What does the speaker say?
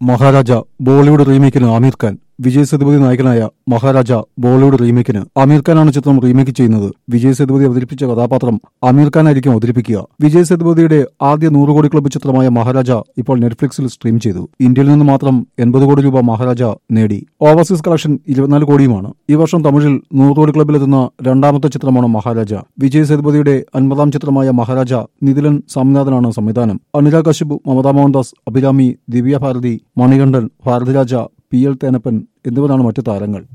മഹാരാജ ബോളിവുഡ് റീമേക്കിന് ആമീർ ഖാൻ വിജയ് സേതുപതി നായകനായ മഹാരാജ ബോളിവുഡ് റീമേക്കിന് ആമീർ ഖാനാണ് ചിത്രം റീമേക്ക് ചെയ്യുന്നത് വിജയ് സേതുപതി അവതരിപ്പിച്ച കഥാപാത്രം ആമീർ ഖാൻ ആയിരിക്കും അവതരിപ്പിക്കുക വിജയ് സേതുപതിയുടെ ആദ്യ നൂറ് കോടി ക്ലബ്ബ് ചിത്രമായ മഹാരാജ ഇപ്പോൾ നെറ്റ്ഫ്ലിക്സിൽ സ്ട്രീം ചെയ്തു ഇന്ത്യയിൽ നിന്ന് മാത്രം എൺപത് കോടി രൂപ മഹാരാജ നേടി ഓവർസീസ് കളക്ഷൻ ഇരുപത്തിനാല് കോടിയുമാണ് ഈ വർഷം തമിഴിൽ നൂറ് കോടി ക്ലബ്ബിലെത്തുന്ന രണ്ടാമത്തെ ചിത്രമാണ് മഹാരാജ വിജയ് സേതുപതിയുടെ അൻപതാം ചിത്രമായ മഹാരാജ നിതിലൻ സ്വാമിനാഥനാണ് സംവിധാനം അനുരാഗ് കശ്യപ് മമതാ മോഹൻദാസ് അഭിരാമി ദിവ്യ ഭാരതി മണികണ്ഠൻ ഭാരതിരാജ പി എൽ തേനപ്പൻ എന്നിവരാണ് മറ്റു താരങ്ങൾ